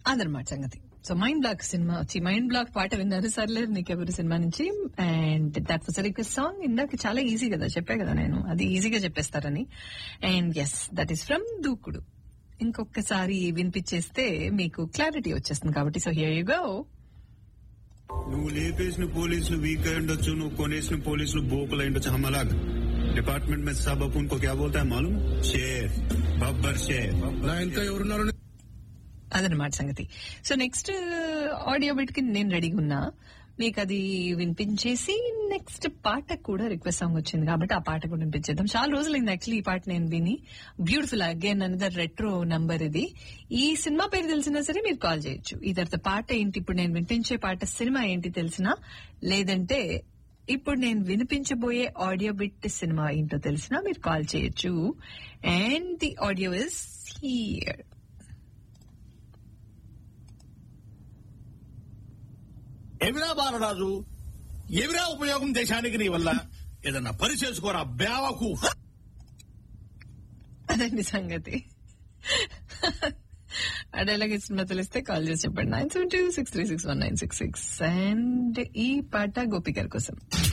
అదనమాట సంగతి so mind block cinema వచ్చి మైండ్ బ్లాక్ పాట విన్నారు సర్లేదు నీకెవరు సినిమా నుంచి and that was request song ఇందాక చాలా ఈజీ కదా చెప్పా కదా నేను అది ఈజీగా చెప్పేస్తారని and yes that is from Dookudu ఇంకొకసారి వినిపించేస్తే మీకు క్లారిటీ వచ్చేస్తుంది కాబట్టి సో హియర్ యు గో నువ్వు లేపేసిన పోలీసులు వీక్ అయి ఉండొచ్చు నువ్వు కొనేసిన పోలీసులు బోకులు అయి ఉండొచ్చు హమలాగ్ డిపార్ట్మెంట్ में सब अपन को क्या बोलता है मालूम शेर बब्बर शेर నా ఇంకా ఎవరున్నారు అదనమాట సంగతి సో నెక్స్ట్ ఆడియో బిట్ కి నేను రెడీగా ఉన్నా మీకు అది వినిపించేసి నెక్స్ట్ పాట కూడా రిక్వెస్ట్ సాంగ్ వచ్చింది కాబట్టి ఆ పాట కూడా వినిపించేద్దాం చాలా రోజులైంది యాక్చువల్లీ ఈ పాట నేను విని beautiful again another retro number ఇది ఈ సినిమా పేరు తెలిసినా సరే మీరు కాల్ చేయొచ్చు ఈ తర్వాత పాట ఏంటి ఇప్పుడు నేను వినిపించే పాట సినిమా ఏంటి తెలిసినా లేదంటే ఇప్పుడు నేను వినిపించబోయే ఆడియో బిట్ సినిమా ఏంటో తెలిసినా మీరు కాల్ చేయొచ్చు and the audio is here ఎవిరా బాలరాజు ఎవిరా ఉపయోగం దేశానికి నీ వల్ల ఏదన్నా పని చేసుకోరా బేవకు అదండి సంగతి అడేలాగే సినిమా తెలిస్తే కాల్ చేసి చెప్పండి nine seven two six three six one nine six six and ఈ పాట గోపికర్ కోసం